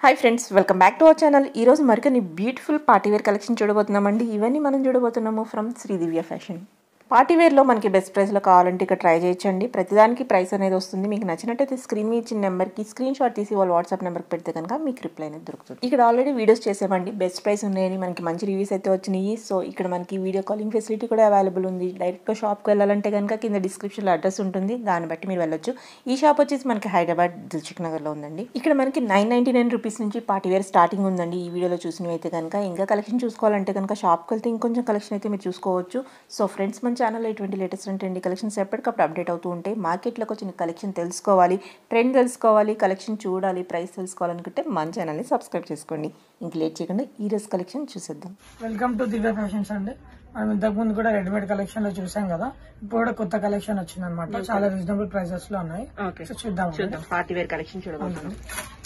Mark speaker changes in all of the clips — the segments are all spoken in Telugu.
Speaker 1: Hi friends welcome back to our channel ఈరోజు మరికొన్ని బ్యూటిఫుల్ పార్టీ వేర్ కలెక్షన్ చూడబోతున్నామండి ఇవన్నీ మనం చూడబోతున్నాము ఫ్రమ్ శ్రీదివ్య ఫ్యాషన్ పార్టీ వేర్లో మనకి బెస్ట్ ప్రైస్లో కావాలంటే ఇక్కడ ట్రై చేయొచ్చండి ప్రతిదానికి ప్రైస్ అనేది వస్తుంది మీకు నచ్చినట్టయితే స్క్రీన్ మీద ఇచ్చిన నెంబర్కి స్క్రీన్ షాట్ తీసి వాళ్ళ వాట్సాప్ నెంబర్కి పెడితే కనుక మీకు రిప్లై అనేది దొరుకుతుంది ఇక్కడ ఆల్రెడీ వీడియోస్ చేసామండి బెస్ట్ ప్రైస్ ఉన్నాయని మనకి మంచి రివ్యూస్ అయితే వచ్చినాయి సో ఇక్కడ మనకి వీడియో కాలింగ్ ఫెసిలిటీ కూడా అవైలబుల్ ఉంది డైరెక్ట్గా షాప్కి వెళ్ళాలంటే కనుక కింద డిస్క్రిప్షన్లో అడ్రస్ ఉంటుంది దాన్ని బట్టి మీరు వెళ్ళొచ్చు ఈ షాప్ వచ్చేసి మనకి హైదరాబాద్ దిల్చుక్ నగర్లో ఉందండి ఇక్కడ మనకి నైన్ నైన్టీ నైన్ రూపీస్ నుంచి పార్టీ వేర్ స్టార్టింగ్ ఉందండి ఈ వీడియోలో చూసినవి అయితే కనుక ఇంకా కలెక్షన్ చూసుకోవాలంటే కనుక షాప్కి వెళ్తే ఇంకొంచెం కలెక్షన్ అయితే మీరు చూసుకోవచ్చు సో ఫ్రెండ్స్ మన ఛానల్లో ఎటువంటి లేటెస్ట్ ట్రెండ్ కలెక్షన్స్ ఎప్పటికప్పుడు అప్డేట్ అవుతూ ఉంటాయి మార్కెట్లోకి వచ్చిన కలెక్షన్ తెలుసుకోవాలి ట్రెండ్ తెలుసుకోవాలి కలెక్షన్ చూడాలి ప్రైస్ తెలుసుకోవాలనుకుంటే మన ఛానల్ని సబ్స్క్రైబ్ చేసుకోండి ఇంక లేట్ చేయకుండా ఈ రోజు కలెక్షన్ చూసేద్దాం
Speaker 2: వెల్కమ్ టు దివ్య ఫ్యాషన్స్ అండి మనం ఇంతకు ముందు కూడా రెడీమేడ్ కలెక్షన్ లో చూసాం కదా ఇప్పుడు కూడా కొత్త కలెక్షన్ వచ్చింది అనమాట చాలా రీజనబుల్ ప్రైసెస్ లో ఉన్నాయి
Speaker 1: ఓకే
Speaker 2: సో చూద్దాం అండి.
Speaker 1: చూద్దాం పార్టీ వేర్ కలెక్షన్ చూడబోతున్నాం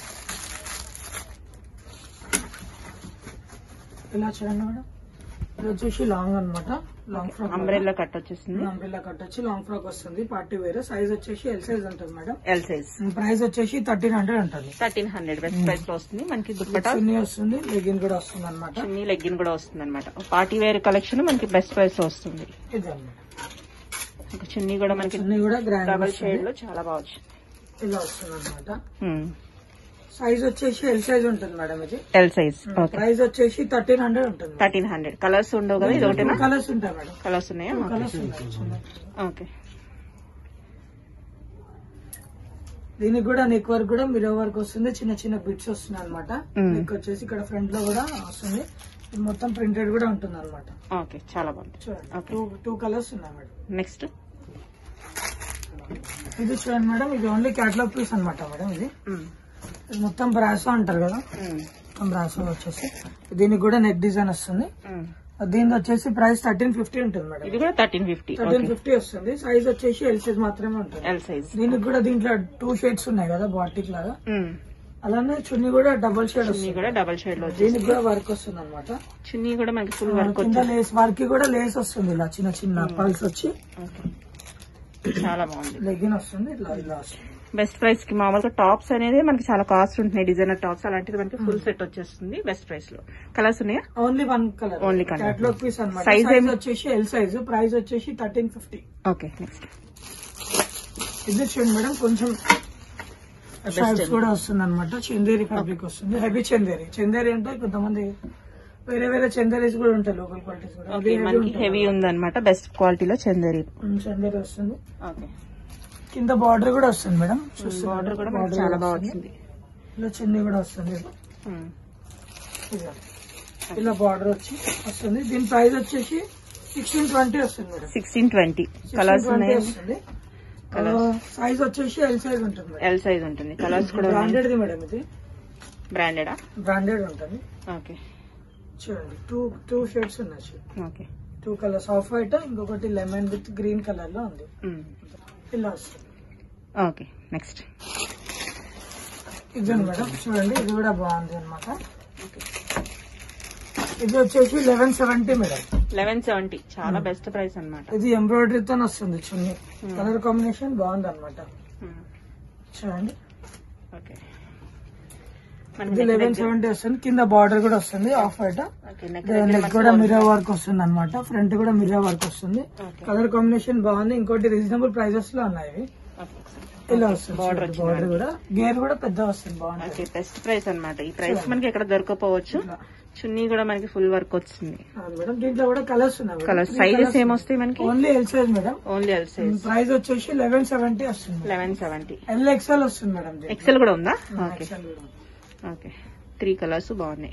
Speaker 2: ఇలా చూడండి మేడం ఇది వచ్చేసి లాంగ్ అన్నమాట లాంగ్ ఫ్రాక్
Speaker 1: అంబ్రెల్లా కట్ వచ్చేసింది
Speaker 2: అంబ్రిల్లా కట్ వచ్చి లాంగ్ ఫ్రాక్ వస్తుంది పార్టీ వేర్ సైజ్ వచ్చేసి ఎల్ సైజ్ ఉంటుంది మేడం
Speaker 1: ఎల్ సైజ్
Speaker 2: ప్రైస్ వచ్చేసి థర్టీన్ హండ్రెడ్ ఉంటుంది
Speaker 1: థర్టీన్ హండ్రెడ్ బెస్ట్ ప్రైస్ లో వస్తుంది మనకి దుప్పటా
Speaker 2: చున్నీ వస్తుంది లెగిన్ కూడా వస్తుంది అనమాట
Speaker 1: చున్నీ లెగ్గిన్ కూడా వస్తుంది అనమాట పార్టీ వేర్ కలెక్షన్ మనకి బెస్ట్ ప్రైస్ లో వస్తుంది
Speaker 2: ఇది అన్నమాట
Speaker 1: ఒక చున్నీ కూడా మనకి
Speaker 2: చున్నీ కూడా గ్రాండ్
Speaker 1: డబల్ షేడ్ లో చాలా బాగా వచ్చింది
Speaker 2: ఇలా వస్తుంది అనమాట సైజ్ వచ్చేసి ఎల్ సైజ్ ఉంటుంది మేడం ఇది
Speaker 1: ఎల్ సైజ్ ఓకే
Speaker 2: ప్రైస్ వచ్చేసి థర్టీన్ హండ్రెడ్ ఉంటుంది
Speaker 1: థర్టీన్ హండ్రెడ్ కలర్స్ ఉండవు కదా ఇది ఒకటేనా
Speaker 2: కలర్స్ ఉంటాయి మేడం
Speaker 1: కలర్స్ ఉన్నాయా
Speaker 2: కలర్స్ ఉంటాయి చిన్న.
Speaker 1: ఓకే
Speaker 2: దీనికి కూడా నెక్ వర్క్ కూడా మిరర్ వర్క్ వస్తుంది చిన్న చిన్న బిట్స్ వస్తున్నాయి అనమాట
Speaker 1: మ్మ్.
Speaker 2: నెక్ వచ్చేసి ఇక్కడ ఫ్రంట్ లో కూడా వస్తుంది ఇది మొత్తం ప్రింటెడ్ కూడా ఉంటుంది అనమాట
Speaker 1: ఓకే చాలా బాగుంది
Speaker 2: చూడండి
Speaker 1: Okay.
Speaker 2: టూ టూ కలర్స్ ఉన్నాయి మేడం
Speaker 1: నెక్స్ట్
Speaker 2: ఇది చూడండి మేడం ఇది ఓన్లీ క్యాటలాగ్ పీస్ అనమాట మేడం ఇది ఇది మొత్తం బ్రాసో అంటారు కదా మొత్తం బ్రాసో వచ్చేసి దీనికి కూడా నెక్ డిజైన్ వస్తుంది దీని వచ్చేసి ప్రైస్ థర్టీన్ ఫిఫ్టీ ఉంటుంది మేడం
Speaker 1: ఇది కూడా థర్టీన్ ఫిఫ్టీ
Speaker 2: థర్టీన్ ఫిఫ్టీ వస్తుంది సైజ్ వచ్చేసి ఎల్ సైజ్ మాత్రమే ఉంటుంది
Speaker 1: ఎల్ సైజ్
Speaker 2: దీనికి కూడా దీంట్లో టూ షేడ్స్ ఉన్నాయి కదా బాటిక్ లాగా అలానే చున్నీ కూడా డబుల్ షేడ్
Speaker 1: చున్నీ
Speaker 2: వస్తుంది
Speaker 1: కూడా డబల్ షేడ్ లో వచ్చింది
Speaker 2: దీనికి కూడా వర్క్ వస్తుంది అనమాట
Speaker 1: చున్నీ కూడా మనకి ఫుల్ వర్క్
Speaker 2: కింద లేస్ వర్క్ కూడా లేస్ వస్తుంది ఇలా చిన్న చిన్న పల్స్ వచ్చి
Speaker 1: ఓకే చాలా బాగుంది
Speaker 2: లెగిన్ వస్తుంది ఇట్లా ఇలా వస్తుంది
Speaker 1: బెస్ట్ ప్రైస్ కి మామూలుగా టాప్స్ అనేది మనకి చాలా కాస్ట్ ఉంటున్నాయి డిజైనర్ టాప్స్ అలాంటిది మనకి ఫుల్ సెట్ వచ్చేస్తుంది బెస్ట్ ప్రైస్ లో కలర్స్ ఉన్నాయా
Speaker 2: only one colour
Speaker 1: Only colour.
Speaker 2: Catalogue piece అనమాట
Speaker 1: Size
Speaker 2: సైజ్
Speaker 1: ఏం-
Speaker 2: వచ్చేసి ఎల్ సైజ్ ప్రైస్ వచ్చేసి థర్టీన్ ఫిఫ్టీ
Speaker 1: ఓకే నెక్స్ట్
Speaker 2: ఇది చూడండి మేడం కొంచెం షర్ట్స్ కూడా వస్తుంది అనమాట చందేరి ఫ్యాబ్రిక్ వస్తుంది హెవీ చందేరి చందేరి అంటే కొంతమంది వేరే వేరే చందేరీస్ కూడా ఉంటాయి లోకల్ క్వాలిటీస్ కూడా
Speaker 1: ఓకే మనకి హెవీ ఉందన్నమాట బెస్ట్ క్వాలిటీలో చందేరి
Speaker 2: ఉమ్, చందేరి వస్తుంది
Speaker 1: ఓకే
Speaker 2: కింద బార్డర్ కూడా వస్తుంది మేడం చూస్తున్నారు
Speaker 1: బార్డర్ కూడా మనకి
Speaker 2: Border
Speaker 1: చాలా బాగా
Speaker 2: వస్తుంది.
Speaker 1: వచ్చింది
Speaker 2: ఇలా చిన్ని కూడా వస్తుంది
Speaker 1: ఉమ్.
Speaker 2: ఇదిగో. ఇలా బార్డర్ వచ్చి వస్తుంది దీని ప్రైస్ వచ్చేసి సిక్స్టీన్ ట్వంటీ వస్తుంది madam
Speaker 1: sixteen twenty colours
Speaker 2: twenty
Speaker 1: ఉన్నాయి
Speaker 2: వస్తుంది సైజ్ వచ్చేసి ఎల్ సైజ్ ఉంటుంది మేడం
Speaker 1: ఎల్ సైజ్ ఉంటుంది కలర్స్ కూడా ఉన్నాయి
Speaker 2: బ్రాండెడ్ మేడం ఇది
Speaker 1: బ్రాండెడా
Speaker 2: బ్రాండెడ్ ఉంటుంది
Speaker 1: ఓకే
Speaker 2: చూడండి టూ టూ షేడ్స్ ఉన్నాయి చూడండి.
Speaker 1: Okay
Speaker 2: two colours off white ఇంకొకటి లెమన్ విత్ గ్రీన్ కలర్ లో ఉంది
Speaker 1: ఉమ్.
Speaker 2: ఇలా వస్తుంది
Speaker 1: ఓకే నెక్స్ట్
Speaker 2: ఇది మేడం చూడండి ఇది కూడా బాగుంది అనమాట ఇది వచ్చేసి eleven seventy madam
Speaker 1: eleven seventy చాలా బెస్ట్ ప్రైస్ అనమాట
Speaker 2: ఇది ఎంబ్రాయిడరీతో వస్తుంది చున్నీ కలర్ కాంబినేషన్ బాగుంది అనమాట చూడండి
Speaker 1: ఓకే
Speaker 2: ఇది లెవెన్ సెవెంటీ వస్తుంది కింద బార్డర్ కూడా వస్తుంది off white
Speaker 1: okay neck
Speaker 2: neck కూడా మిర్రర్ వర్క్ వస్తుంది అనమాట ఫ్రంట్ కూడా మిర్రర్ వర్క్ వస్తుంది
Speaker 1: ఓకే
Speaker 2: కలర్ కాంబినేషన్ బాగుంది ఇంకోటి రీజనబుల్ ప్రైజెస్ లో ఉన్నాయి ఇవి. ఇలా వస్తుంది
Speaker 1: Border
Speaker 2: చూడండి, border కూడా గేర్ కూడా పెద్ద వస్తుంది బాగుంటుంది
Speaker 1: ఓకే బెస్ట్ ప్రైస్ అన్నమాట ఈ ప్రైస్ మనకి ఎక్కడ దొరకపోవచ్చు చున్నీ కూడా మనకి ఫుల్ వర్క్ వచ్చింది
Speaker 2: అవును మేడం దీంట్లో కూడా కలర్స్ ఉన్నాయి
Speaker 1: కలర్ సైజెస్ ఏమొస్తాయి మనకి
Speaker 2: only L size madam
Speaker 1: only L size
Speaker 2: price వచ్చేసి లెవెన్ సెవెంటీ వస్తుంది
Speaker 1: లెవెన్ సెవెంటీ
Speaker 2: ఎల్ ఎక్స్ఎల్ వస్తుంది మేడం దీంట్లో.
Speaker 1: ఎక్సెల్ కూడా ఉందా ఓకే
Speaker 2: XL కూడా.
Speaker 1: ఓకే త్రీ కలర్స్ బాగున్నాయి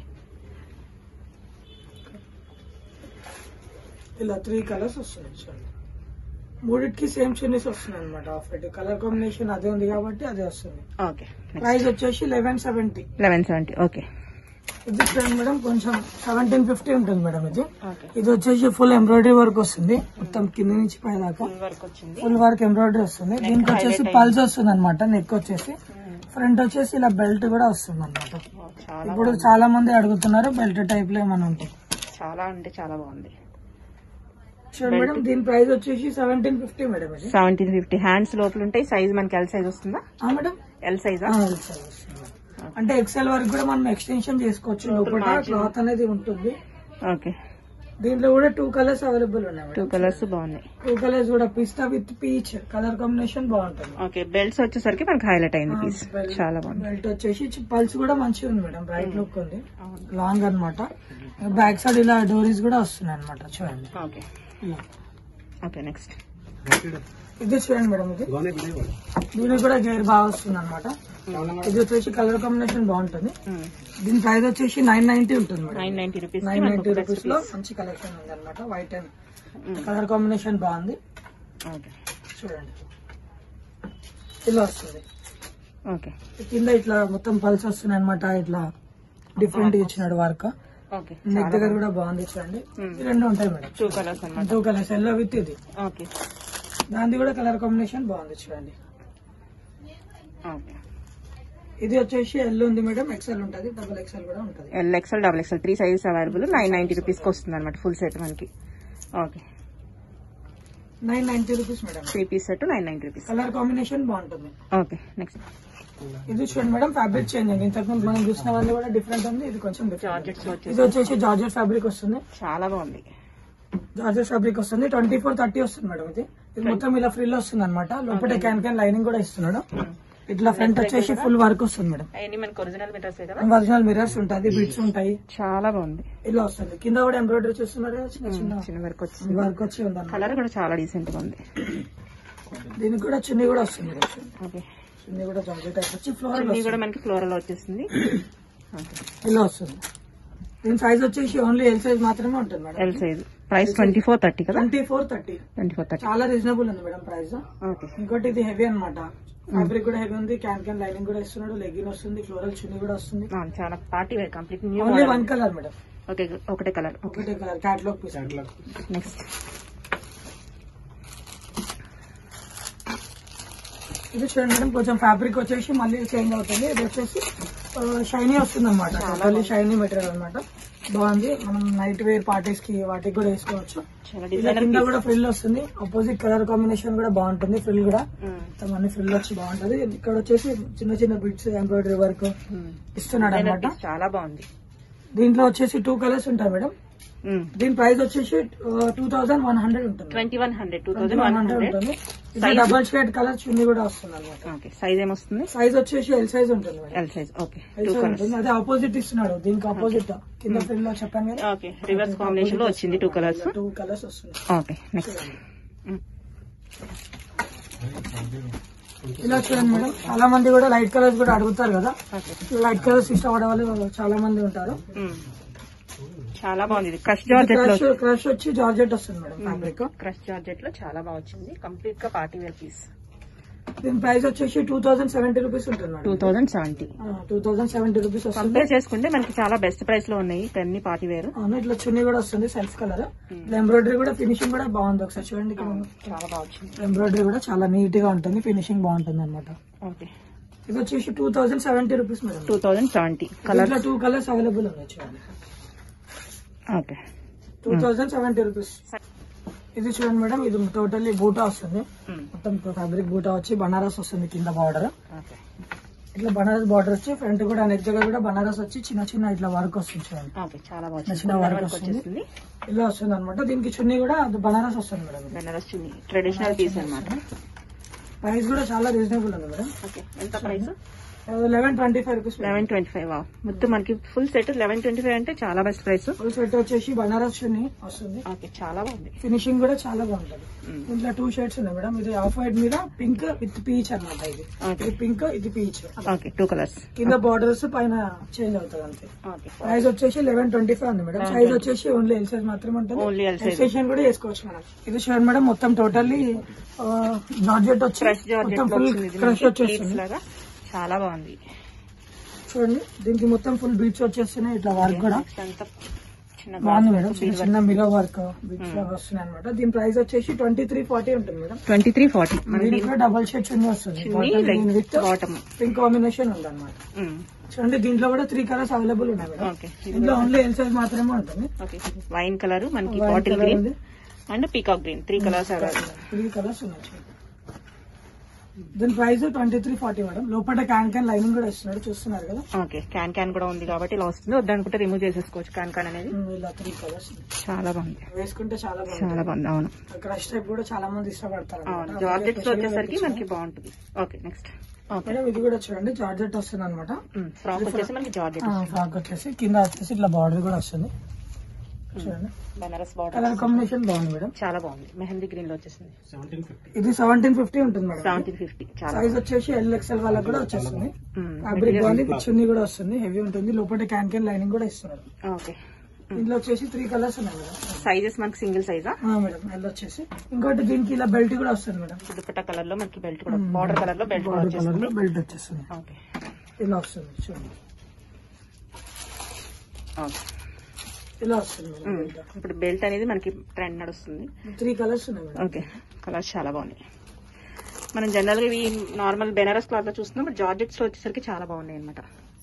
Speaker 2: ఇలా త్రీ కలర్స్ వస్తున్నాయి చూడండి మూడిటికి సేమ్ చున్నీస్ వస్తున్నాయి అనమాట ఆఫ్ వైట్ కలర్ కాంబినేషన్ అదే ఉంది కాబట్టి అదే వస్తుంది
Speaker 1: ఓకే
Speaker 2: ప్రైస్ వచ్చేసి eleven seventy
Speaker 1: eleven seventy okay
Speaker 2: ఇది చూడండి మేడం కొంచెం సెవెంటీన్ ఫిఫ్టీ ఉంటుంది మేడం ఇది
Speaker 1: ఓకే
Speaker 2: ఇది వచ్చేసి ఫుల్ ఎంబ్రాయిడరీ వర్క్ వస్తుంది మొత్తం కింద నుంచి పై దాకా
Speaker 1: ఫుల్ వర్క్ వచ్చింది
Speaker 2: ఫుల్ వర్క్ ఎంబ్రాయిడరీ వస్తుంది దీనికి వచ్చేసి పల్స్ వస్తుంది అనమాట నెక్ వచ్చేసి ఫ్రంట్ వచ్చేసి ఇలా బెల్ట్ కూడా వస్తుంది అనమాట
Speaker 1: ఓ, చాలా
Speaker 2: ఇప్పుడు చాలా మంది అడుగుతున్నారు బెల్ట్ టైప్ లో ఏమైనా ఉంటాయి
Speaker 1: చాలా అంటే చాలా బాగుంది
Speaker 2: చూడండి మేడం దీని ప్రైస్ వచ్చేసి సెవెంటీన్ ఫిఫ్టీ మేడం ఇది
Speaker 1: సెవెంటీన్ ఫిఫ్టీ హ్యాండ్స్ లోపల ఉంటాయి సైజ్ మనకి ఎల్ సైజ్ వస్తుందా
Speaker 2: ఆ మేడం
Speaker 1: ఎల్ సైజా
Speaker 2: ఆ, ఇది సరే వస్తుంది. అంటే ఎక్సెల్ వరకు కూడా మనం ఎక్స్టెన్షన్ చేసుకోవచ్చు లోపల క్లాత్ అనేది ఉంటుంది
Speaker 1: ఓకే
Speaker 2: దీంట్లో కూడా టూ కలర్స్ అవైలబుల్ ఉన్నాయి
Speaker 1: టూ
Speaker 2: మేడం
Speaker 1: కలర్స్ బాగున్నాయి
Speaker 2: టూ కలర్స్ కూడా పిస్తా విత్ పీచ్ కలర్ కాంబినేషన్ బాగుంటుంది
Speaker 1: ఓకే బెల్ట్స్ వచ్చేసరికి మనకి హైలైట్ అయింది పీస్
Speaker 2: belt-
Speaker 1: చాలా బాగుంది
Speaker 2: బెల్ట్ వచ్చేసి పల్స్ కూడా మంచిగా ఉంది మేడం బ్రైట్ లుక్ ఉంది లాంగ్ అన్నమాట బ్యాక్ సైడ్ ఇలా డోరీస్ కూడా వస్తున్నాయి అనమాట చూడండి
Speaker 1: ఓకే
Speaker 2: ఇలా.
Speaker 1: ఓకే నెక్స్ట్
Speaker 2: ఇది చూడండి మేడం ఇది దీనికి కూడా గేర్ బాగా వస్తుంది అనమాట ఇది వచ్చేసి కలర్ కాంబినేషన్ బాగుంటుంది దీని ప్రైస్ వచ్చేసి నైన్ నైన్టీ ఉంటుంది madam
Speaker 1: nine ninety rupees
Speaker 2: nine ninety rupees లో మంచి కలెక్షన్ ఉంది అనమాట వైట్ అండ్ కలర్ కాంబినేషన్ బాగుంది
Speaker 1: ఓకే
Speaker 2: చూడండి ఇలా వస్తుంది
Speaker 1: ఓకే
Speaker 2: కింద ఇట్లా మొత్తం పల్స్ వస్తున్నాయి అనమాట ఇట్లా డిఫరెంట్ ఇచ్చినాడు వర్క్
Speaker 1: ఓకే
Speaker 2: నెక్ దగ్గర కూడా బాగుంది చూడండి ఈ రెండు ఉంటాయి మేడం
Speaker 1: టూ కలర్స్ అన్నమాట
Speaker 2: టూ కలర్స్ ఎల్లో విత్ ఇది
Speaker 1: ఓకే
Speaker 2: దానిది కూడా కలర్ కాంబినేషన్ బాగుంది చూడండి
Speaker 1: ఓకే
Speaker 2: ఇది వచ్చేసి ఎల్ ఉంది మేడం ఎక్సెల్ ఉంటుంది డబుల్ ఎక్సెల్ కూడా ఉంటుంది
Speaker 1: L XL double XL three sizes available nine ninety రూపీస్కి వస్తుంది అనమాట ఫుల్ సెట్ మనకి okay
Speaker 2: nine ninety rupees madam
Speaker 1: three piece set nine ninety rupees
Speaker 2: colour combination బాగుంటుంది
Speaker 1: ఓకే నెక్స్ట్
Speaker 2: ఇది చూడండి మేడం ఫ్యాబ్రిక్ చేంజ్ అయింది ఇంతకుముందు మనం చూసిన వాళ్ళు కూడా డిఫరెంట్ ఉంది ఇది కొంచెం different.
Speaker 1: జార్జెట్స్ వచ్చేసి
Speaker 2: ఇది వచ్చేసి జార్జెట్ ఫ్యాబ్రిక్ వస్తుంది
Speaker 1: చాలా బాగుంది
Speaker 2: జార్జెట్ ఫ్యాబ్రిక్ వస్తుంది ట్వంటీ ఫోర్ థర్టీ వస్తుంది మేడం ఇది ఇది మొత్తం ఇలా ఫ్రిల్ వస్తుంది అనమాట లోపల క్యాన్ క్యాన్ లైనింగ్ కూడా ఇస్తున్నాడు ఇట్లా ఫ్రంట్ వచ్చేసి ఫుల్ వర్క్ వస్తుంది మేడం
Speaker 1: అవన్నీ మనకి ఒరిజినల్ మీటర్స్ కదా
Speaker 2: ఒరిజినల్ మిరర్స్ ఉంటుంది బిట్స్ ఉంటాయి
Speaker 1: చాలా బాగుంది
Speaker 2: ఇలా వస్తుంది కింద కూడా ఎంబ్రాయిడరీ చూస్తున్నారు కదా చిన్న చిన్న
Speaker 1: చిన్న వరకు వచ్చింది
Speaker 2: వర్క్ వచ్చి ఉంది
Speaker 1: కలర్ కూడా చాలా డీసెంట్ గా ఉంది
Speaker 2: దీనికి కూడా చున్నీ కూడా వస్తుంది మేడం
Speaker 1: ఓకే
Speaker 2: చున్నీ కూడా జార్జెట్ టైప్ వచ్చి ఫ్లోర్
Speaker 1: ఇది కూడా మనకి ఫ్లోరల్ వచ్చేసింది ఓకే
Speaker 2: ఇలా వస్తుంది దీని సైజ్ వచ్చేసి ఓన్లీ ఎల్ సైజ్ మాత్రమే ఉంటుంది madam
Speaker 1: L size price twenty four thirty కదా
Speaker 2: twenty four thirty
Speaker 1: twenty four thirty
Speaker 2: చాలా రీజనబుల్ ఉంది మేడం ప్రైస్
Speaker 1: ఓకే
Speaker 2: ఇంకోటి ఇది హెవీ అన్నమాట ఫ్యాబ్రిక్ కూడా హెవీ ఉంది క్యాన్ క్యాన్ లైనింగ్ కూడా ఇస్తున్నాడు లెగ్గిన్ వస్తుంది ఫ్లోరల్ చున్నీ కూడా వస్తుంది
Speaker 1: చాలా party wear complete new
Speaker 2: only one colour madam
Speaker 1: okay ఒకటే కలర్ ఓకే
Speaker 2: ఒకటే కలర్ క్యాట్లాగ్ పీస్
Speaker 1: నెక్స్ట్
Speaker 2: ఇది చూడండి మేడం కొంచెం ఫ్యాబ్రిక్ వచ్చేసి మళ్ళీ చేంజ్ అవుతుంది ఇది వచ్చేసి షైనీ వస్తుంది అనమాట షైనీ మెటీరియల్ అన్నమాట బాగుంది మనం నైట్ వేర్ పార్టీస్ కి వాటికి కూడా వేసుకోవచ్చు
Speaker 1: చాలా
Speaker 2: ఇలా
Speaker 1: డిజైనర్
Speaker 2: కింద కూడా ఫ్రిల్ వస్తుంది ఆపోజిట్ కలర్ కాంబినేషన్ కూడా బాగుంటుంది ఫ్రిల్ కూడా మొత్తం అన్ని ఫ్రిల్ వచ్చి బాగుంటది ఇక్కడ వచ్చేసి చిన్న చిన్న బిట్స్ ఎంబ్రాయిడరీ వర్క్ ఇస్తున్నాడు అనమాట
Speaker 1: చాలా బాగుంది
Speaker 2: దీంట్లో వచ్చేసి టూ కలర్స్ ఉంటాయి మేడం దీని ప్రైస్ వచ్చేసి టూ థౌసండ్ వన్ హండ్రెడ్ ఉంటుంది
Speaker 1: twenty one hundred two thousand
Speaker 2: one
Speaker 1: one
Speaker 2: hundred
Speaker 1: hundred
Speaker 2: ఉంటుంది ఇది డబల్ షేడ్ కలర్ చున్నీ కూడా వస్తుంది అనమాట
Speaker 1: ఓకే సైజ్ ఏమొస్తుంది
Speaker 2: సైజ్ వచ్చేసి ఎల్ సైజ్ ఉంటుంది madam
Speaker 1: L size okay
Speaker 2: L
Speaker 1: two
Speaker 2: size
Speaker 1: colours
Speaker 2: ఉంటుంది అదే ఆపోజిట్ ఇస్తున్నాడు దీనికి ఆపోజిట్ కింద ఫ్రిల్ లో చెప్పాను కదా
Speaker 1: ఓకే రివర్స్ కాంబినేషన్ లో వచ్చింది టూ కలర్స్
Speaker 2: టూ కలర్స్ వస్తుంది
Speaker 1: ఓకే నెక్స్ట్
Speaker 2: ఇలా చూడండి మేడం చాలా మంది కూడా లైట్ కలర్స్ కూడా అడుగుతారు కదా
Speaker 1: ఓకే
Speaker 2: లైట్ కలర్స్ ఇష్టపడే వాళ్ళు చాలా మంది ఉంటారు
Speaker 1: చాలా బాగుంది ఇది క్రష్ జార్జెట్ లో
Speaker 2: క్రష్ క్రష్ వచ్చి జార్జెట్ వస్తుంది మేడం ఫ్యాబ్రిక్
Speaker 1: క్రష్ జార్జెట్ లో చాలా బాగా వచ్చింది కంప్లీట్ గా పార్టీ వేర్ పీస్
Speaker 2: దీని ప్రైస్ వచ్చేసి టూ థౌసండ్ సెవెంటీ రూపీస్ ఉంటుంది
Speaker 1: two
Speaker 2: madam
Speaker 1: thousand seventy
Speaker 2: two thousand seventy rupees వస్తుంది
Speaker 1: కంపేర్ చేసుకుంటే మనకి చాలా బెస్ట్ ప్రైస్ లో ఉన్నాయి పెన్ని పార్టీ వేర్
Speaker 2: అవును ఇట్లా చున్నీ కూడా వస్తుంది సెల్ఫ్ కలర్ ఎంబ్రాయిడరీ కూడా ఫినిషింగ్ కూడా బాగుంది ఒకసారి చూడండి ఇక్కడ
Speaker 1: చాలా బాగా వచ్చింది
Speaker 2: ఎంబ్రాయిడరీ కూడా చాలా నీట్ గా ఉంటుంది ఫినిషింగ్ బాగుంటుంది అనమాట
Speaker 1: ఓకే
Speaker 2: ఇది వచ్చేసి two thousand seventy rupees madam
Speaker 1: two thousand seventy colour
Speaker 2: దీంట్లో టూ కలర్స్ అవైలబుల్ ఉన్నాయి చూడండి
Speaker 1: okay
Speaker 2: two thousand seventy rupees ఇది చూడండి మేడం ఇది టోటల్లీ బూటా వస్తుంది మొత్తం ఫ్యాబ్రిక్ బూటా వచ్చి బనారస్ వస్తుంది కింద బార్డర్
Speaker 1: ఓకే
Speaker 2: ఇట్లా బనారస్ బార్డర్ వచ్చి ఫ్రంట్ కూడా నెక్ దగ్గర కూడా బనారస్ వచ్చి చిన్న చిన్న ఇట్లా వర్క్ వస్తుంది చూడండి
Speaker 1: ఓకే చాలా బాగా
Speaker 2: చిన్న
Speaker 1: వచ్చింది
Speaker 2: చిన్న వర్క్
Speaker 1: వరకు
Speaker 2: వస్తుంది
Speaker 1: వచ్చేసింది
Speaker 2: ఇలా వస్తుంది అనమాట దీనికి చున్నీ కూడా అది బనారస్ వస్తుంది madam
Speaker 1: Benaras chunni traditional piece అన్నమాట
Speaker 2: ప్రైస్ కూడా చాలా రీజనబుల్ ఉంది మేడం
Speaker 1: ఓకే ఎంత price
Speaker 2: eleven twenty five rupees
Speaker 1: eleven twenty five మొత్తం మనకి full set eleven twenty five అంటే చాలా బెస్ట్ ప్రైస్
Speaker 2: ఫుల్ సెట్ వచ్చేసి బనారస్ చున్నీ వస్తుంది
Speaker 1: ఓకే చాలా బాగుంది
Speaker 2: ఫినిషింగ్ కూడా చాలా బాగుంటది ఇంట్లో టూ షేడ్స్ ఉన్నాయి మేడం ఇది ఆఫ్ వైట్ మీద పింక్ విత్ పీచ్ అన్నమాట ఇది
Speaker 1: ఓకే
Speaker 2: ఇది పింక్ ఇది పీచ్
Speaker 1: ఓకే టూ కలర్స్
Speaker 2: కింద బార్డర్స్ పైన చేంజ్ అవుతుంది అంతే
Speaker 1: ఓకే
Speaker 2: ప్రైస్ వచ్చేసి లెవెన్ ట్వంటీ ఫైవ్ ఉంది మేడం సైజ్ వచ్చేసి ఓన్లీ ఎల్ సైజ్ మాత్రమే ఉంటుంది
Speaker 1: ఓన్లీ ఎల్ సైజ్
Speaker 2: ఎక్స్టెన్షన్ కూడా చేసుకోవచ్చు మేడం ఇది చూడండి మేడం మొత్తం టోటల్లీ జార్జెట్ వచ్చి
Speaker 1: క్రష్ జార్జెట్
Speaker 2: మొత్తం
Speaker 1: లో
Speaker 2: ఫుల్
Speaker 1: వచ్చింది ఇది
Speaker 2: క్రష్
Speaker 1: మనకి
Speaker 2: వచ్చేస్తుంది
Speaker 1: pleats లాగా చాలా బాగుంది
Speaker 2: చూడండి దీనికి మొత్తం ఫుల్ బీట్స్ వచ్చేస్తున్నాయి ఇట్లా వర్క్ కూడా
Speaker 1: నెక్స్ట్ అంతా చిన్న
Speaker 2: బాగుంది మేడం చిన్న చిన్న మిరర్ వర్క్ బీట్స్ లాగా వస్తున్నాయి అనమాట దీని ప్రైస్ వచ్చేసి ట్వంటీ త్రీ ఫార్టీ ఉంటుంది మేడం
Speaker 1: ట్వంటీ త్రీ ఫార్టీ
Speaker 2: దీంట్లో డబల్ షేడ్ చున్నీ వస్తుంది
Speaker 1: chunni
Speaker 2: with
Speaker 1: bottom
Speaker 2: pink combination ఉంది అనమాట చూడండి దీంట్లో కూడా త్రీ కలర్స్ అవైలబుల్ ఉన్నాయి మేడం
Speaker 1: ఓకే
Speaker 2: దీంట్లో ఓన్లీ ఎల్ సైజ్ మాత్రమే ఉంటుంది
Speaker 1: ఓకే వైన్ కలర్ మనకి
Speaker 2: Wine
Speaker 1: బాటిల్
Speaker 2: colour
Speaker 1: గ్రీన్
Speaker 2: ఉంది.
Speaker 1: And peacock green three colours available
Speaker 2: three colours ఉన్నాయి చూడండి. దీని price twenty three forty madam లోపల క్యాన్ క్యాన్ లైనింగ్ కూడా ఇస్తున్నాడు చూస్తున్నారు కదా
Speaker 1: ఓకే క్యాన్ క్యాన్ కూడా ఉంది కాబట్టి ఇలా వస్తుంది వద్దనుకుంటే రిమూవ్ చేసేసుకోవచ్చు క్యాన్ క్యాన్ అనేది
Speaker 2: ఉమ్, ఇలా త్రీ కలర్స్
Speaker 1: చాలా బాగుంది
Speaker 2: వేసుకుంటే చాలా బాగుంది
Speaker 1: చాలా బాగుంది అవును
Speaker 2: క్రష్ టైప్ కూడా చాలా మంది ఇష్టపడతారు
Speaker 1: అవును
Speaker 2: అన్నమాట.
Speaker 1: జార్జెట్స్
Speaker 2: అందుకే
Speaker 1: వచ్చేసరికి
Speaker 2: special గా
Speaker 1: మనకి బాగుంటుంది ఓకే నెక్స్ట్ ఓకే
Speaker 2: మేడం ఇది కూడా చూడండి జార్జెట్ వస్తుంది అనమాట
Speaker 1: ఫ్రాక్ వచ్చేసి మనకి జార్జెట్
Speaker 2: ఫ్రాక్ వచ్చేసి కింద వచ్చేసి ఇట్లా బార్డర్ కూడా వస్తుంది చూడండి
Speaker 1: బనారస్ బార్డర్
Speaker 2: కలర్ కాంబినేషన్ బాగుంది మేడం
Speaker 1: చాలా బాగుంది మెహందీ గ్రీన్ లో వచ్చేసింది
Speaker 2: ఇది సెవెంటీన్ ఫిఫ్టీ ఉంటుంది మేడం
Speaker 1: సెవెంటీన్ ఫిఫ్టీ చాలా
Speaker 2: సైజ్ వచ్చేసి ఎల్ ఎక్స్ఎల్ వాళ్ళకి కూడా వచ్చేస్తుంది
Speaker 1: మ్మ్.
Speaker 2: ఫ్యాబ్రిక్ బాగుంది చున్నీ కూడా వస్తుంది హెవీ ఉంటుంది లోపల క్యాన్ క్యాన్ లైనింగ్ కూడా ఇస్తున్నారు
Speaker 1: ఓకే
Speaker 2: ఇందులో వచ్చేసి త్రీ కలర్స్ ఉన్నాయి మేడం
Speaker 1: సైజెస్ మనకి సింగిల్ సైజా
Speaker 2: ఆ, మేడం ఎల్ వచ్చేసి ఇంకోటి దీనికి ఇలా బెల్ట్ కూడా వస్తుంది మేడం
Speaker 1: దుపట్టా కలర్ లో మనకి బెల్ట్ కూడా బార్డర్ కలర్ లో బెల్ట్ కూడా
Speaker 2: బార్డర్ కలర్
Speaker 1: వచ్చేసింది
Speaker 2: లో బెల్ట్ వచ్చేస్తుంది
Speaker 1: ఓకే
Speaker 2: ఇలా వస్తుంది చూడండి
Speaker 1: ఓకే
Speaker 2: ఇలా వస్తుంది మేడం బెల్ట్.
Speaker 1: ఇప్పుడు బెల్ట్ అనేది మనకి ట్రెండ్ నడుస్తుంది
Speaker 2: త్రీ కలర్స్ ఉన్నాయి మేడం
Speaker 1: ఓకే కలర్స్ చాలా బాగున్నాయి మనం జనరల్ గా ఇవి నార్మల్ బెనారస్ క్లాత్ లో చూస్తున్నాం బట్ జార్జెట్స్ లో వచ్చేసరికి చాలా బాగున్నాయి అనమాట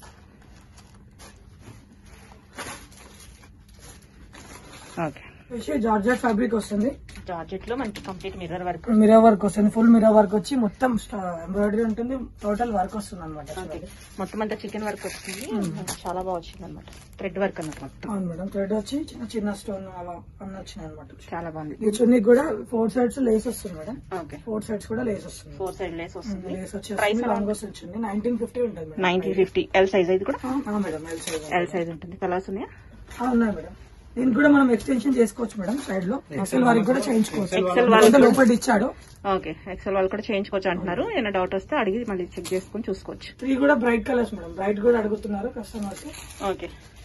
Speaker 1: ఓకే
Speaker 2: వచ్చి జార్జెట్ ఫ్యాబ్రిక్ వస్తుంది
Speaker 1: జార్జెట్ లో మనకి complete mirror work
Speaker 2: mirror work వస్తుంది ఫుల్ మిరర్ వర్క్ వచ్చి మొత్తం ఎంబ్రాయిడరీ ఉంటుంది టోటల్ వర్క్ వస్తుంది అనమాట
Speaker 1: ఓకే మొత్తం అంతా చికెన్ వర్క్ వస్తుంది చాలా బాగా వచ్చింది అనమాట థ్రెడ్ వర్క్ అన్నమాట మొత్తం
Speaker 2: అవును మేడం థ్రెడ్ వచ్చి చిన్న చిన్న స్టోన్ అలా అన్న వచ్చినాయి అనమాట
Speaker 1: చాలా బాగుంది
Speaker 2: ఈ చున్నీకి కూడా ఫోర్ సైడ్స్ లేస్ వస్తుంది మేడం
Speaker 1: ఓకే
Speaker 2: ఫోర్ సైడ్స్ కూడా లేస్ వస్తుంది
Speaker 1: ఫోర్ సైడ్ లేస్ వస్తుంది
Speaker 2: లేస్
Speaker 1: ప్రైస్
Speaker 2: వచ్చేసి లాంగ్ వచ్చింది నైన్టీన్ ఫిఫ్టీ ఉంటుంది madam
Speaker 1: nineteen fifty L size ఇది కూడా
Speaker 2: ఆ, madam L size
Speaker 1: L size ఉంటుంది కలర్స్ ఉన్నాయా
Speaker 2: ఆ, ఉన్నాయి మేడం దీనికి కూడా మనం ఎక్స్టెన్షన్ చేసుకోవచ్చు మేడం సైడ్ లో ఎక్సెల్ వారికి కూడా చేయించుకోవచ్చు
Speaker 1: XL వారికి
Speaker 2: ఎందుకంటే లోపల ఇచ్చాడు
Speaker 1: ఓకే ఎక్సెల్ వాళ్ళు కూడా చేయించుకోవచ్చు అంటున్నారు ఏమైనా డౌట్ వస్తే అడిగి మళ్ళీ చెక్ చేసుకుని చూసుకోవచ్చు
Speaker 2: త్రీ కూడా బ్రైట్ కలర్స్ మేడం బ్రైట్ కూడా అడుగుతున్నారు కస్టమర్స్
Speaker 1: ఓకే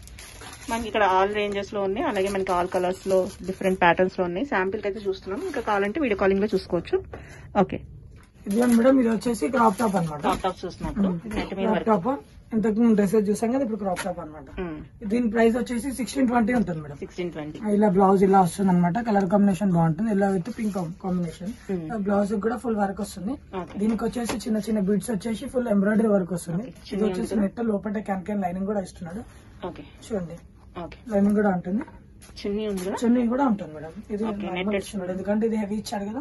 Speaker 1: మనకి ఇక్కడ ఆల్ రేంజెస్ లో ఉన్నాయి అలాగే మనకి ఆల్ కలర్స్ లో డిఫరెంట్ ప్యాటర్న్స్ లో ఉన్నాయి శాంపిల్ అయితే చూస్తున్నాం ఇంకా కావాలంటే వీడియో కాలింగ్ లో చూసుకోవచ్చు ఓకే
Speaker 2: ఇది మేడం ఇది వచ్చేసి క్రాప్ టాప్ అనమాట
Speaker 1: టాప్ టాప్ చూస్తున్నప్పుడు నెట్ మీద
Speaker 2: క్రాప్
Speaker 1: వరకు
Speaker 2: టాప్ ఇంతకు ముందు డ్రెస్సెస్ చూసాం కదా ఇప్పుడు క్రాప్ టాప్ అనమాట దీని ప్రైస్ వచ్చేసి సిక్స్టీన్ ట్వంటీ ఉంటుంది మేడం
Speaker 1: సిక్స్టీన్ ట్వంటీ
Speaker 2: ఇలా బ్లౌజ్ ఇలా వస్తుంది అనమాట కలర్ కాంబినేషన్ బాగుంటుంది ఇలా విత్ పింక్ కాంబినేషన్ బ్లౌజ్ కూడా ఫుల్ వర్క్ వస్తుంది
Speaker 1: ఓకే
Speaker 2: దీనికి వచ్చేసి చిన్న చిన్న బిడ్స్ వచ్చేసి ఫుల్ ఎంబ్రాయిడరీ వర్క్ వస్తుంది ఇది వచ్చేసి నెట్ లోపల క్యాన్ క్యాన్ లైనింగ్ కూడా ఇస్తున్నాడు
Speaker 1: ఓకే
Speaker 2: చూడండి
Speaker 1: ఓకే
Speaker 2: లైనింగ్ కూడా ఉంటుంది
Speaker 1: చిన్ని ఉంది కదా
Speaker 2: చున్నీ కూడా ఉంటుంది మేడం ఇది
Speaker 1: Okay,
Speaker 2: normal
Speaker 1: netted.
Speaker 2: ఇస్తున్నాడు ఎందుకంటే ఇది హెవీ ఇచ్చాడు కదా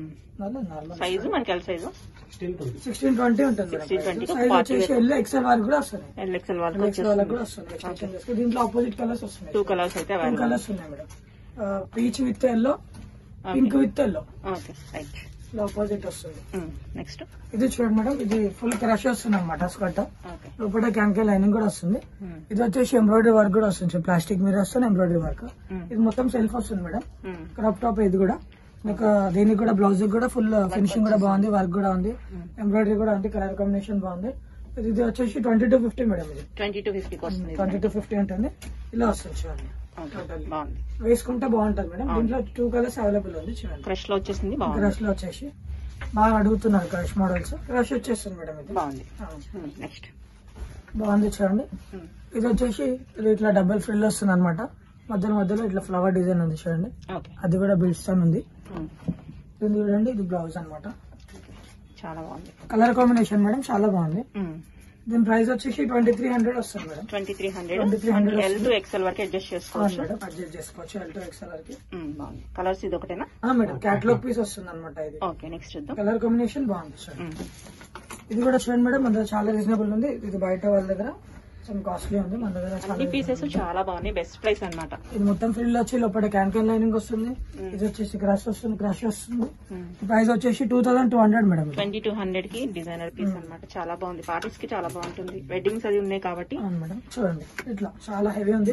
Speaker 2: నార్మల్
Speaker 1: సైజు మనకి ఎల్ సైజు
Speaker 2: సిక్స్టీన్ ట్వంటీ ఉంటుంది
Speaker 1: 16, 20
Speaker 2: సైజ్ వచ్చేసి ఎల్ ఎక్సెల్ వరకు కూడా వస్తుంది
Speaker 1: ఎల్ ఎక్సెల్ వాళ్ళకి
Speaker 2: ఎక్సెల్ వాళ్ళకి కూడా వస్తుంది Extension చేసుకో. దీంట్లో ఆపోజిట్ కలర్స్ వస్తున్నాయి
Speaker 1: టూ కలర్స్ అయితే
Speaker 2: టూ
Speaker 1: అవైలబుల్
Speaker 2: కలర్స్ ఉన్నాయి madam peach with yellow pink with yellow
Speaker 1: okay right
Speaker 2: ఇలా ఆపోజిట్ వస్తుంది
Speaker 1: నెక్స్ట్
Speaker 2: ఇది చూడండి మేడం ఇది ఫుల్ క్రష్ వస్తుంది అనమాట స్కర్ట్
Speaker 1: ఓకే
Speaker 2: లోపల క్యాన్కే లైనింగ్ కూడా వస్తుంది ఇది వచ్చేసి ఎంబ్రాయిడరీ వర్క్ కూడా వస్తుంది ప్లాస్టిక్ మీద వస్తుంది ఎంబ్రాయిడరీ వర్క్ ఇది మొత్తం సెల్ఫ్ వస్తుంది మేడం క్రాప్ టాప్ ఇది కూడా మీకు దీనికి కూడా బ్లౌజ్ కూడా ఫుల్ ఫినిషింగ్ కూడా బాగుంది వర్క్ కూడా ఉంది ఎంబ్రాయిడరీ కూడా ఉంది కలర్ కాంబినేషన్ బాగుంది ఇది ఇది వచ్చేసి ట్వంటీ టు ఫిఫ్టీ మేడం ఇది
Speaker 1: ట్వంటీ టు ఫిఫ్టీకి వస్తుంది
Speaker 2: ట్వంటీ టు ఫిఫ్టీ ఉంటుంది ఇలా వస్తుంది చూడండి
Speaker 1: Okay, బాగుంది
Speaker 2: వేసుకుంటే బాగుంటుంది మేడం దీంట్లో టూ కలర్స్ అవైలబుల్ ఉంది చూడండి
Speaker 1: క్రష్ లో వచ్చేసింది బాగుంది
Speaker 2: క్రష్ లో వచ్చేసి బాగా అడుగుతున్నారు క్రష్ మోడల్స్ క్రష్ వచ్చేస్తుంది మేడం ఇది
Speaker 1: బాగుంది
Speaker 2: ఆ,
Speaker 1: నెక్స్ట్
Speaker 2: బాగుంది చూడండి ఇది వచ్చేసి ఇది ఇట్లా డబుల్ ఫ్రిల్ వస్తుంది అనమాట మధ్యలో మధ్యలో ఇట్లా ఫ్లవర్ డిజైన్ ఉంది చూడండి
Speaker 1: ఓకే
Speaker 2: అది కూడా బిల్స్టన్ ఉంది ఇది చూడండి ఇది బ్లౌజ్ అన్నమాట
Speaker 1: చాలా బాగుంది
Speaker 2: కలర్ కాంబినేషన్ మేడం చాలా బాగుంది దీని ప్రైస్ వచ్చేసి ట్వంటీ త్రీ హండ్రెడ్ వస్తుంది madam
Speaker 1: twenty three hundred
Speaker 2: 2300
Speaker 1: L to XL వరకు అడ్జస్ట్
Speaker 2: అవును
Speaker 1: చేసుకోవచ్చు
Speaker 2: మేడం అడ్జస్ట్ చేసుకోవచ్చు ఎల్ టు ఎక్స్ఎల్ వరకు
Speaker 1: ఉమ్, బాగుంది కలర్స్ ఇది ఒకటేనా
Speaker 2: ఆ, మేడం క్యాట్లాగ్ పీస్ వస్తుంది అనమాట ఇది
Speaker 1: ఓకే నెక్స్ట్ చూద్దాం
Speaker 2: కలర్ కాంబినేషన్ బాగుంది చూడండి
Speaker 1: ఉమ్,
Speaker 2: ఇది కూడా చూడండి మేడం మన దగ్గర చాలా రీజనబుల్ ఉంది ఇది బయట వాళ్ళ దగ్గర కొంచెం కాస్ట్లీ ఉంది మన దగ్గర చాలా
Speaker 1: అన్ని పీసెస్ చాలా బాగున్నాయి బెస్ట్ ప్రైస్ అన్నమాట
Speaker 2: ఇది మొత్తం ఫిల్ వచ్చి లోపల క్యాన్ క్యాన్ లైనింగ్ వస్తుంది ఇది వచ్చేసి క్రష్ వస్తుంది క్రష్ వస్తుంది ప్రైస్ వచ్చేసి two thousand two hundred madam ఇది.
Speaker 1: ట్వంటీ టూ హండ్రెడ్ కి డిజైనర్ పీస్ అన్నమాట చాలా బాగుంది పార్టీస్ కి చాలా బాగుంటుంది వెడ్డింగ్స్ అది ఉన్నాయి కాబట్టి
Speaker 2: అవును మేడం చూడండి ఇట్లా చాలా హెవీ ఉంది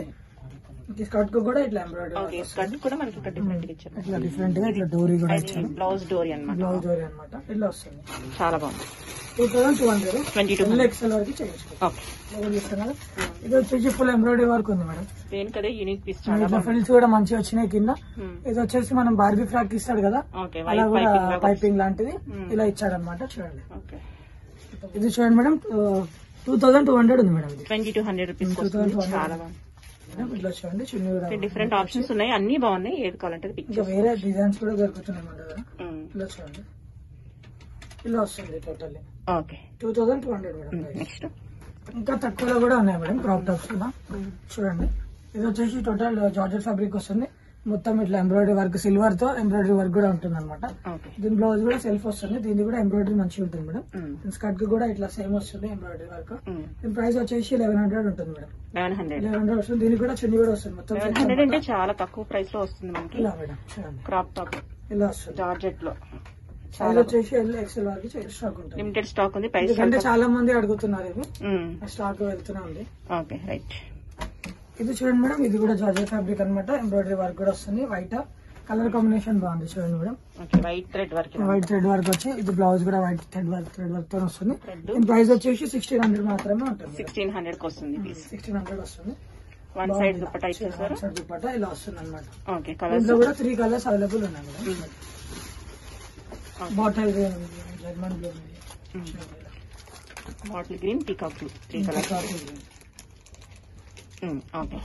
Speaker 2: ఈ స్కర్ట్ కు కూడా ఇట్లా ఎంబ్రాయిడరీ
Speaker 1: ఓకే స్కర్ట్ కూడా మనకి ఇక్కడ డిఫరెంట్ గా ఇచ్చారు
Speaker 2: ఇట్లా డిఫరెంట్ గా ఇట్లా డోరీ కూడా ఇచ్చారు
Speaker 1: బ్లౌజ్ డోరీ అన్నమాట
Speaker 2: బ్లౌజ్ డోరీ అనమాట ఇట్లా వస్తుంది
Speaker 1: చాలా బాగుంది
Speaker 2: two thousand two hundred
Speaker 1: twenty two
Speaker 2: full XL వరకు చేయించుకోవచ్చు
Speaker 1: ఓకే
Speaker 2: లోగో చూస్తున్నారు ఇది వచ్చేసి ఫుల్ ఎంబ్రాయిడరీ వర్క్ ఉంది మేడం
Speaker 1: దేనికదే యూనిక్ పీస్ చాలా
Speaker 2: ఇట్లా ఫ్రిల్స్ కూడా మంచిగా వచ్చినాయి కింద ఇది వచ్చేసి మనం బార్బీ ఫ్రాక్ ఇస్తాడు కదా
Speaker 1: ఓకే
Speaker 2: అలా
Speaker 1: వైట్
Speaker 2: కూడా
Speaker 1: పైపింగ్ లాగా
Speaker 2: పైపింగ్ లాంటిది ఇలా ఇచ్చాడనమాట చూడండి
Speaker 1: ఓకే
Speaker 2: ఇది చూడండి madam two thousand two hundred ఉంది మేడం ఇది
Speaker 1: ట్వంటీ టూ హండ్రెడ్ రూపీస్ వస్తుంది చాలా బాగుంది
Speaker 2: మేడం ఇట్లా చూడండి చున్నీ కూడా
Speaker 1: డిఫరెంట్ ఆప్షన్స్ ఉన్నాయి అన్ని బాగున్నాయి ఏది కావాలంటే
Speaker 2: ఇంకా
Speaker 1: పిక్చర్
Speaker 2: వేరే డిజైన్స్ కూడా దొరుకుతున్నాయి మన దగ్గర ఇలా చూడండి ఇలా వస్తుంది totally
Speaker 1: okay
Speaker 2: two thousand two hundred madam price.
Speaker 1: Next
Speaker 2: ఇంకా తక్కువలో కూడా ఉన్నాయి మేడం క్రాప్ టాప్స్ కూడా చూడండి ఇది వచ్చేసి టోటల్ జార్జెట్ ఫ్యాబ్రిక్ వస్తుంది మొత్తం ఇట్లా ఎంబ్రాయిడరీ వర్క్ సిల్వర్ తో ఎంబ్రాయిడరీ వర్క్ కూడా ఉంటుంది అనమాట
Speaker 1: ఓకే
Speaker 2: దీని బ్లౌజ్ కూడా సెల్ఫ్ వస్తుంది దీని కూడా ఎంబ్రాయిడరీ మంచిగా ఉంటుంది మేడం స్కర్ట్ కి కూడా ఇట్లా సేమ్ వస్తుంది ఎంబ్రాయిడరీ వర్క్ దీని ప్రైస్ వచ్చేసి లెవెన్ హండ్రెడ్ ఉంటుంది madam
Speaker 1: eleven hundred
Speaker 2: eleven hundred వస్తుంది దీనికి కూడా చున్నీ కూడా వస్తుంది మొత్తం
Speaker 1: లెవెన్
Speaker 2: set
Speaker 1: హండ్రెడ్
Speaker 2: అన్నమాట.
Speaker 1: అంటే చాలా తక్కువ ప్రైస్ లో వస్తుంది మనకి
Speaker 2: ఇలా మేడం చూడండి
Speaker 1: క్రాప్ టాప్
Speaker 2: ఇలా వస్తుంది
Speaker 1: జార్జెట్ లో
Speaker 2: సైజ్ వచ్చేసి ఎల్ ఎక్సెల్ వరకు స్టాక్ ఉంటుంది
Speaker 1: లిమిటెడ్ స్టాక్ ఉంది ప్రైస్
Speaker 2: ఎందుకంటే చాలా మంది అడుగుతున్నారు ఇవి స్టాక్ వెళ్తూనే ఉంది
Speaker 1: ఓకే రైట్
Speaker 2: ఇది చూడండి మేడం ఇది కూడా జార్జెట్ ఫ్యాబ్రిక్ అన్నమాట ఎంబ్రాయిడరీ వర్క్ కూడా వస్తుంది వైట్ కలర్ కాంబినేషన్ బాగుంది చూడండి madam
Speaker 1: okay white thread work
Speaker 2: white thread work వచ్చి ఇది బ్లౌజ్ కూడా white thread work thread work తో వస్తుంది
Speaker 1: Thread.
Speaker 2: దీని ప్రైస్ వచ్చేసి సిక్స్టీన్ హండ్రెడ్ మాత్రమే ఉంటుంది
Speaker 1: సిక్స్టీన్ హండ్రెడ్ కి వస్తుంది పీస్
Speaker 2: సిక్స్టీన్ హండ్రెడ్ వస్తుంది
Speaker 1: వన్ సైడ్ దుప్పటా ఇచ్చేసారు
Speaker 2: సైడ్ దుపట్టా ఇలా వస్తుంది అనమాట
Speaker 1: ఓకే కలర్స్
Speaker 2: దీంట్లో కూడా త్రీ కలర్స్ అవైలబుల్ ఉన్నాయి మేడం బాటిల్ గ్రీన్ ఉంది జర్మన్ బ్లూ ఉంది
Speaker 1: bottle green peacock blue three colours
Speaker 2: coffee green.
Speaker 1: Okay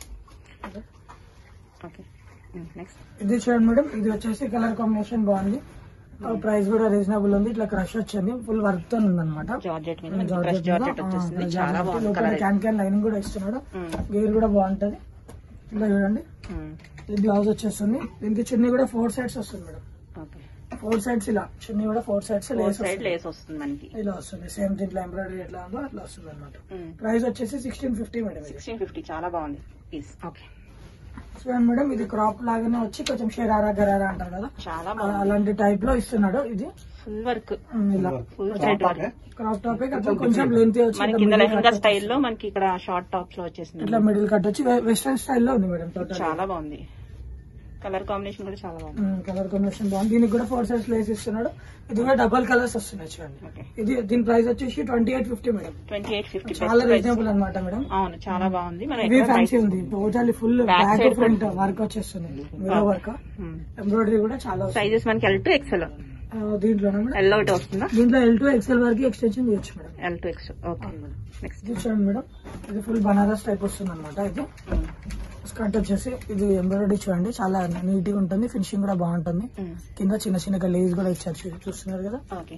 Speaker 1: okay next
Speaker 2: ఇది చూడండి మేడం ఇది వచ్చేసి కలర్ కాంబినేషన్ బాగుంది ప్రైస్ కూడా రీజనబుల్ ఉంది ఇట్లా క్రష్ వచ్చింది ఫుల్ వర్క్ తో ఉంది అనమాట
Speaker 1: జార్జెట్ మీద మనకి క్రష్ జార్జెట్ వచ్చేసింది చాలా బాగుంది కలర్
Speaker 2: క్యాన్ క్యాన్ లైనింగ్ కూడా ఇస్తున్నాడు గేర్ కూడా బాగుంటది ఇలా చూడండి ఇది బ్లౌజ్ వచ్చేస్తుంది దీనికి చున్నీ కూడా ఫోర్ సైడ్స్ వస్తుంది మేడం
Speaker 1: ఓకే
Speaker 2: ఫోర్ సైడ్స్ ఇలా చున్నీ కూడా four sides
Speaker 1: four
Speaker 2: lace
Speaker 1: side
Speaker 2: వస్తుంది.
Speaker 1: లేస్ వస్తుంది మనకి
Speaker 2: ఇలా వస్తుంది సేమ్ దీంట్లో ఎంబ్రాయిడరీ ఎట్లా ఉందో అట్లా వస్తుంది అనమాట ప్రైస్ వచ్చేసి సిక్స్టీన్ ఫిఫ్టీ మేడం ఇది
Speaker 1: సిక్స్టీన్ ఫిఫ్టీ చాలా బాగుంది పీస్ ఓకే
Speaker 2: చూడండి మేడం ఇది క్రాప్ లాగానే వచ్చి కొంచెం షెరారా గరారా అంటారు కదా
Speaker 1: చాలా
Speaker 2: ఆ,
Speaker 1: బాగుంది
Speaker 2: అలాంటి టైప్ లో ఇస్తున్నాడు ఇది
Speaker 1: ఫుల్ వర్క్
Speaker 2: ఉమ్, ఇలా
Speaker 1: full thread work
Speaker 2: crop top కాకపోతే కొంచెం లెంత్ వచ్చి
Speaker 1: మనకి కింద లెహంగా స్టైల్లో మనకి ఇక్కడ షార్ట్ టాప్స్ లో వచ్చేసింది
Speaker 2: ఇట్లా మిడిల్ కట్ వచ్చి వెస్టర్న్ స్టైల్లో ఉంది మేడం టోటల్
Speaker 1: చాలా బాగుంది కలర్ కాంబినేషన్ కూడా చాలా బాగుంది
Speaker 2: కలర్ కాంబినేషన్ బాగుంది దీనికి కూడా ఫోర్ సైడ్స్ లేస్ ఇస్తున్నాడు ఇది కూడా డబల్ కలర్స్ వస్తున్నాయి చూడండి
Speaker 1: ఓకే
Speaker 2: ఇది దీని ప్రైస్ వచ్చేసి twenty eight fifty madam
Speaker 1: twenty eight fifty
Speaker 2: చాలా రీజనబుల్ అనమాట మేడం
Speaker 1: అవును చాలా బాగుంది మనం
Speaker 2: ఇది
Speaker 1: ఎక్కడ
Speaker 2: ఫ్యాన్సీ ఉంది total full
Speaker 1: Back
Speaker 2: back
Speaker 1: side
Speaker 2: front work వచ్చేస్తుంది మిరర్ వర్క్ ఎంబ్రాయిడరీ కూడా చాలా వస్తుంది
Speaker 1: సైజెస్ మనకి ఎల్ టు ఎక్స్ఎల్
Speaker 2: ఆ, దీంట్లోనే మేడం
Speaker 1: ఎల్ ఒకటి వస్తుందా
Speaker 2: దీంట్లో ఎల్ టు ఎక్స్ఎల్ వరకు ఎక్స్టెన్షన్ చేయొచ్చు madam
Speaker 1: L to X okay next
Speaker 2: ఇది చూడండి మేడం ఇది ఫుల్ బనారస్ టైప్ వస్తుంది అనమాట ఇది స్కర్ట్ వచ్చేసి ఇది ఎంబ్రాయిడరీ చూడండి చాలా నీట్ గా ఉంటుంది ఫినిషింగ్ కూడా బాగుంటుంది కింద చిన్న చిన్నగా లేస్ కూడా ఇచ్చారు చూ- చూస్తున్నారు కదా
Speaker 1: ఓకే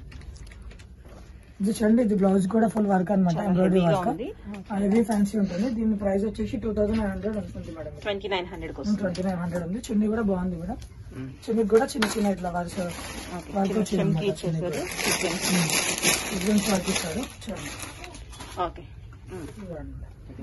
Speaker 2: ఇది చూడండి ఇది బ్లౌజ్ కూడా ఫుల్ వర్క్ అనమాట ఎంబ్రాయిడరీ
Speaker 1: హెవీగా
Speaker 2: వర్క్
Speaker 1: ఉంది
Speaker 2: ఇది ఫ్యాన్సీ ఉంటుంది దీని ప్రైస్ వచ్చేసి టూ థౌసండ్ నైన్ హండ్రెడ్ ఉంటుంది మేడం
Speaker 1: ట్వంటీ నైన్ హండ్రెడ్ వస్తుంది
Speaker 2: ట్వంటీ నైన్ హండ్రెడ్ ఉంది చున్నీ కూడా బాగుంది మేడం చున్నీ కూడా చిన్న చిన్న ఇట్లా వర్క్
Speaker 1: ఓకే
Speaker 2: వర్క్ వచ్చింది
Speaker 1: చెమ్కి
Speaker 2: అన్నమాట చున్నీకి.
Speaker 1: ఇచ్చేసారు
Speaker 2: డిజైన్స్ వర్క్ ఇచ్చారు చూడండి
Speaker 1: ఓకే
Speaker 2: చూడండి.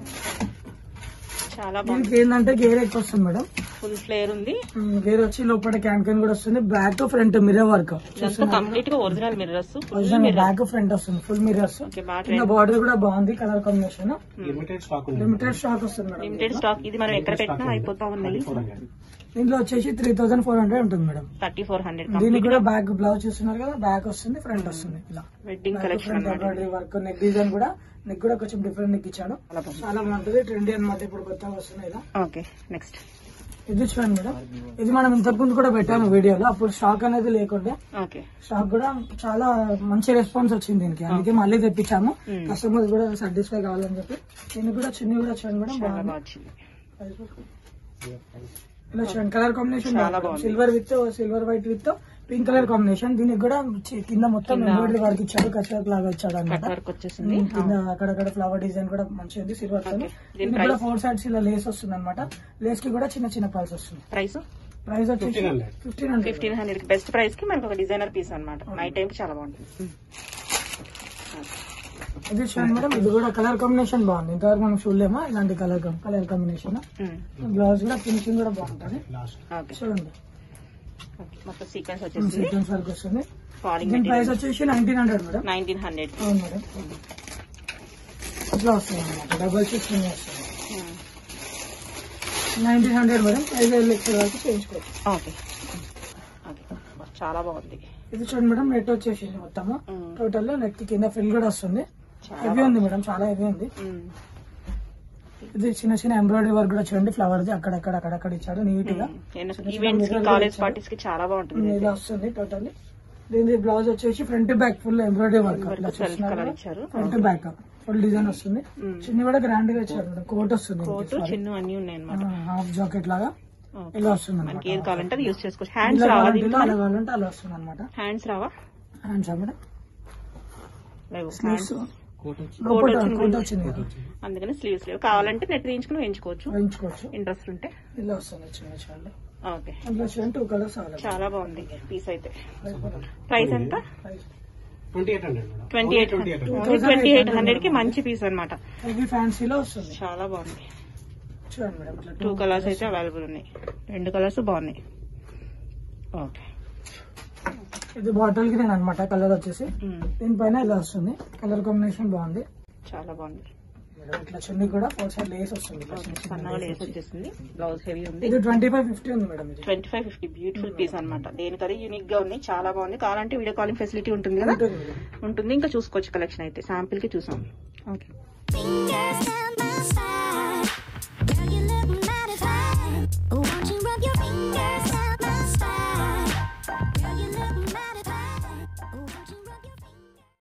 Speaker 1: చాలా బాగుంది
Speaker 2: దీనికి ఏంటంటే గేర్ ఎక్కువ వస్తుంది మేడం
Speaker 1: ఫుల్ ఫ్లేర్ ఉంది
Speaker 2: ఉమ్, గేర్ వచ్చి లోపల క్యాన్ క్యాన్ కూడా వస్తుంది బ్యాక్ ఫ్రంట్ మిర్రర్ వర్క్
Speaker 1: ఇదంతా కంప్లీట్ గా ఒరిజినల్ మిర్రర్స్
Speaker 2: బ్యాక్ ఫ్రంట్ వస్తుంది ఫుల్ మిర్రర్స్
Speaker 1: ఓకే బాగా
Speaker 2: కింద బార్డర్ కూడా బాగుంది కలర్ కాంబినేషన్
Speaker 3: లిమిటెడ్ స్టాక్ ఉంది
Speaker 2: లిమిటెడ్ స్టాక్ వస్తుంది మేడం
Speaker 1: లిమిటెడ్ స్టాక్ ఇది మనం ఎక్కడ పెట్టినా అయిపోతా ఉన్నాయి
Speaker 2: దీంట్లో వచ్చేసి త్రీ థౌసండ్ ఫోర్ హండ్రెడ్ ఉంటుంది మేడం
Speaker 1: థర్టీ ఫోర్ హండ్రెడ్
Speaker 2: దీనికి కూడా బ్యాక్ బ్లౌజ్ చూస్తున్నారు కదా బ్యాక్ వస్తుంది ఫ్రంట్ వస్తుంది ఇలా
Speaker 1: wedding collection
Speaker 2: front embroidery work neck design కూడా నెక్ కూడా కొంచెం డిఫరెంట్ నెక్ ఇచ్చాడు
Speaker 1: చాలా బాగుంది
Speaker 2: చాలా బాగుంటుంది ట్రెండీ అన్నమాట ఇప్పుడు కొత్తగా వస్తున్నాయి ఇలా
Speaker 1: ఓకే నెక్స్ట్
Speaker 2: ఇది చూడండి మేడం ఇది మనం ఇంతకు ముందు కూడా పెట్టాము వీడియోలో అప్పుడు స్టాక్ అనేది లేకుండే
Speaker 1: ఓకే
Speaker 2: స్టాక్ కూడా చాలా మంచి రెస్పాన్స్ వచ్చింది దీనికి అందుకే మళ్ళీ తెప్పించాము
Speaker 1: Hmm.
Speaker 2: కస్టమర్స్ కూడా సాటిస్ఫై కావాలని చెప్పి దీనికి కూడా చిన్ని కూడా చూడండి మేడం
Speaker 1: చాలా
Speaker 2: బాగుంది
Speaker 1: బాగా వచ్చింది
Speaker 2: ఇలా చూడండి కలర్ కాంబినేషన్
Speaker 1: చాలా బాగుంది.
Speaker 2: Silver with silver white with pink colour combination దీనికి కూడా చి- కింద మొత్తం ఎంబ్రాయిడరీ వర్క్ ఇచ్చాడు కచ్ లాగా ఇచ్చాడు
Speaker 1: కట్
Speaker 2: అనమాట
Speaker 1: వర్క్ వచ్చేసింది
Speaker 2: కింద అక్కడక్కడ ఫ్లవర్ డిజైన్ కూడా మంచిగా ఉంది సిల్వర్ తో
Speaker 1: Okay. దీని
Speaker 2: దీనికి కూడా ఫోర్ సైడ్స్ ఇలా లేస్ వస్తుంది అనమాట లేస్ కి కూడా చిన్న చిన్న పల్స్ వస్తుంది
Speaker 1: ప్రైస్
Speaker 2: ప్రైస్ వచ్చేసి
Speaker 3: 1500.
Speaker 2: Fifteen hundred
Speaker 1: fifteen hundred best price కి మనకి ఒక డిజైనర్ పీస్ అన్నమాట నైట్ టైం కి చాలా బాగుంటుంది
Speaker 2: ఇది చూడండి మేడం ఇది కూడా కలర్ కాంబినేషన్ బాగుంది ఇంతవరకు మనం చూడలేమా ఇలాంటి కలర్ కలర్ కాంబినేషన్ బ్లౌజ్ కూడా ఫినిషింగ్ కూడా బాగుంటుంది
Speaker 3: లాస్ట్
Speaker 1: ఓకే
Speaker 2: చూడండి
Speaker 1: మొత్తం సీక్వెన్స్ వచ్చేసింది
Speaker 2: సీక్వెన్స్ వర్క్ వస్తుంది
Speaker 1: ఫాలింగ్
Speaker 2: దీని ప్రైస్
Speaker 1: మెటీరియల్
Speaker 2: వచ్చేసి nineteen hundred madam
Speaker 1: nineteen hundred
Speaker 2: అవును మేడం ఇట్లా వస్తుంది అనమాట డబల్ సిక్స్టీన్ వస్తుంది నైన్టీన్ హండ్రెడ్ మేడం ప్రైస్ లక్షల వరకు చేయించుకోవచ్చు
Speaker 1: ఓకే ఓకే చాలా బాగుంది
Speaker 2: ఇది చూడండి మేడం నెట్ వచ్చేసింది మొత్తము
Speaker 1: Mm.
Speaker 2: టోటల్ నెట్ కింద ఫిల్ కూడా వస్తుంది
Speaker 1: చాలా
Speaker 2: హెవీ ఉంది మేడం చాలా హెవీ ఉంది
Speaker 1: మ్మ్.
Speaker 2: ఇది చిన్న చిన్న ఎంబ్రాయిడరీ వర్క్ కూడా చూడండి ఫ్లవర్ ది అక్కడక్కడ అక్కడక్కడ ఇచ్చాడు నీట్ గా
Speaker 1: ఏమైనా
Speaker 2: చిన్న చిన్న
Speaker 1: ఈవెంట్స్ కి
Speaker 2: మిర్రర్లు
Speaker 1: కాలేజ్
Speaker 2: ఇచ్చారు.
Speaker 1: పార్టీస్ కి చాలా బాగుంటుంది
Speaker 2: ఇలా వస్తుంది టోటల్ దీని బ్లౌజ్ వచ్చేసి front back full embroidery work ఇలా
Speaker 1: సెల్ఫ్ కలర్
Speaker 2: చూస్తున్నారు
Speaker 1: ఇచ్చారు
Speaker 2: ఫ్రంట్ బ్యాక్ ఫుల్ డిజైన్ వస్తుంది చిన్న కూడా గ్రాండ్ గా ఇచ్చారు మేడం కోట్ వస్తుంది
Speaker 1: కోట్ చిన్న అన్ని ఉన్నాయి అనమాట
Speaker 2: హాఫ్ జాకెట్ లాగా ఇలా వస్తుంది అనమాట
Speaker 1: మనకి ఏది కావాలంటే అది యూస్ చేసుకోవచ్చు హ్యాండ్స్
Speaker 2: ఇలా
Speaker 1: రావా
Speaker 2: కావాలంటే
Speaker 1: దీంట్లో
Speaker 2: అలా కావాలంటే అలా వస్తుంది అనమాట
Speaker 1: హ్యాండ్స్ రావా
Speaker 2: హ్యాండ్స్ మేడం
Speaker 1: లేవు
Speaker 2: స్లీవ్స్
Speaker 3: కోట్ వచ్చి
Speaker 1: కోట్
Speaker 2: కోట్
Speaker 1: వచ్చింది
Speaker 2: కోట్ వచ్చింది కదా
Speaker 1: అందుకని స్లీవ్స్ లేవు కావాలంటే నెట్ తీయించుకుని వేయించుకోవచ్చు
Speaker 2: వేయించుకోవచ్చు
Speaker 1: ఇంట్రెస్ట్ ఉంటే
Speaker 2: ఇలా వస్తుంది చిన్న చాలా
Speaker 1: ఓకే
Speaker 2: అందులో వచ్చి టూ కలర్స్ అవైలబుల్
Speaker 1: చాలా బాగుంది పీస్ అయితే ప్రైస్ ఎంత
Speaker 3: twenty eight hundred madam
Speaker 1: twenty eight hundred twenty eight hundred కి మంచి పీస్ అన్నమాట
Speaker 2: ఇది ఫ్యాన్సీలో వస్తుంది
Speaker 1: చాలా బాగుంది
Speaker 2: చూడండి మేడం ఇట్లా
Speaker 1: టూ కలర్స్ అయితే అవైలబుల్ ఉన్నాయి రెండు కలర్స్ బాగున్నాయి ఓకే
Speaker 2: ఇది బాటిల్ గ్రీన్ అన్నమాట కలర్ వచ్చేసి దీనిపైన ఇలా వస్తుంది కలర్ కాంబినేషన్ బాగుంది
Speaker 1: చాలా బాగుంది
Speaker 2: మేడం ఇట్లా చున్నీ కూడా ఫోర్ సైడ్ లేస్ వస్తుంది ఇట్లా చిన్న చిన్న
Speaker 1: సన్నగా లేస్ వచ్చేసింది బ్లౌజ్ హెవీ ఉంది
Speaker 2: ఇది ట్వంటీ ఫైవ్ ఫిఫ్టీ ఉంది మేడం ఇది
Speaker 1: twenty five fifty beautiful piece అనమాట దేనికది యూనిక్ గా ఉంది చాలా బాగుంది కావాలంటే వీడియో కాలింగ్ ఫెసిలిటీ ఉంటుంది కదా
Speaker 2: ఉంటుంది మేడం
Speaker 1: ఉంటుంది ఇంకా చూసుకోవచ్చు కలెక్షన్ అయితే శాంపిల్ కి చూసాం ఓకే
Speaker 4: Fingers down my